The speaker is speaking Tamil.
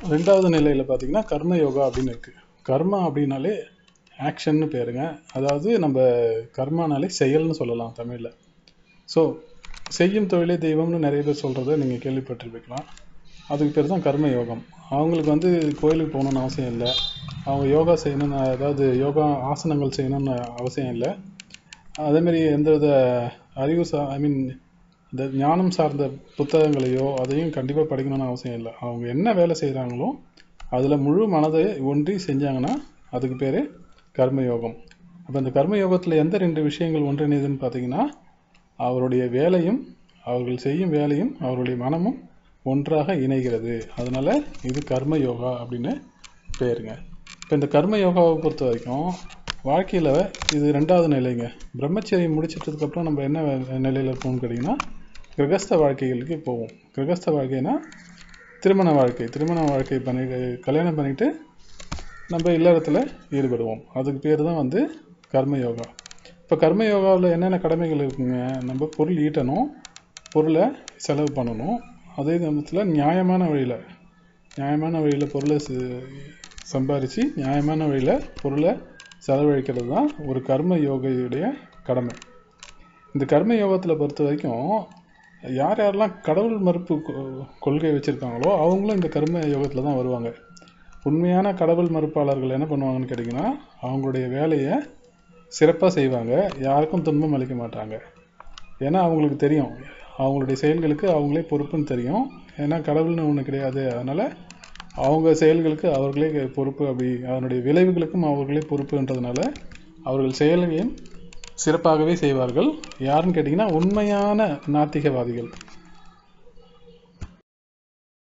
ரெண்டாவது நிலையில் பார்த்தீங்கன்னா கர்ம யோகா அப்படின்னு இருக்குது கர்மா அப்படின்னாலே ஆக்ஷன்னு பேருங்க அதாவது நம்ம கர்மானாலே செயல்னு சொல்லலாம் தமிழில் ஸோ செய்யும் தொழிலே தெய்வம்னு நிறைய பேர் சொல்கிறத நீங்கள் கேள்விப்பட்டிருக்கலாம் அதுக்கு பேர் தான் கர்ம யோகம் அவங்களுக்கு வந்து கோயிலுக்கு போகணுன்னு அவசியம் இல்லை அவங்க யோகா செய்யணும்னு அதாவது யோகா ஆசனங்கள் செய்யணும்னு அவசியம் இல்லை அதேமாரி எந்தவித அறிவு சா ஐ மீன் இந்த ஞானம் சார்ந்த புத்தகங்களையோ அதையும் கண்டிப்பாக படிக்கணும்னு அவசியம் இல்லை அவங்க என்ன வேலை செய்கிறாங்களோ அதில் முழு மனதை ஒன்றி செஞ்சாங்கன்னா அதுக்கு பேர் கர்மயோகம் அப்போ இந்த கர்மயோகத்தில் எந்த ரெண்டு விஷயங்கள் ஒன்றிணைதுன்னு பார்த்தீங்கன்னா அவருடைய வேலையும் அவர்கள் செய்யும் வேலையும் அவருடைய மனமும் ஒன்றாக இணைகிறது அதனால இது கர்ம யோகா அப்படின்னு பேருங்க இப்போ இந்த கர்ம யோகாவை பொறுத்த வரைக்கும் வாழ்க்கையில் இது ரெண்டாவது நிலைங்க பிரம்மச்சரியம் முடிச்சிட்டதுக்கப்புறம் நம்ம என்ன நிலையில் இருப்போம்னு கேட்டிங்கன்னா கிரகஸ்த வாழ்க்கைகளுக்கு போவோம் கிரகஸ்த வாழ்க்கைனா திருமண வாழ்க்கை திருமண வாழ்க்கை பண்ணி கல்யாணம் பண்ணிட்டு நம்ம இல்லறத்தில் ஈடுபடுவோம் அதுக்கு பேர் தான் வந்து கர்ம யோகா இப்போ கர்ம யோகாவில் என்னென்ன கடமைகள் இருக்குங்க நம்ம பொருள் ஈட்டணும் பொருளை செலவு பண்ணணும் அதே நேரத்தில் நியாயமான வழியில் நியாயமான வழியில் பொருளை ச- சம்பாரித்து நியாயமான வழியில் பொருளை செலவழிக்கிறது தான் ஒரு கர்ம யோகையுடைய கடமை இந்த கர்ம யோகத்தில் பொறுத்த வரைக்கும் யார் யாரெல்லாம் கடவுள் மறுப்பு கொ- கொள்கை வச்சுருக்காங்களோ அவங்களும் இந்த கர்ம யோகத்தில் தான் வருவாங்க உண்மையான கடவுள் மறுப்பாளர்கள் என்ன பண்ணுவாங்கன்னு கேட்டிங்கன்னா அவங்களுடைய வேலையை சிறப்பாக செய்வாங்க யாருக்கும் துன்பம் அளிக்க மாட்டாங்க ஏன்னா அவங்களுக்கு தெரியும் அவங்களுடைய செயல்களுக்கு அவங்களே பொறுப்புன்னு தெரியும் ஏன்னா கடவுள்னு ஒன்று கிடையாது அதனால் அவங்க செயல்களுக்கு அவர்களே பொறுப்பு அப்படி அதனுடைய விளைவுகளுக்கும் அவர்களே பொறுப்புன்றதுனால அவர்கள் செயலையும் சிறப்பாகவே செய்வார்கள் யாருன்னு கேட்டிங்கன்னா உண்மையான நாத்திகவாதிகள்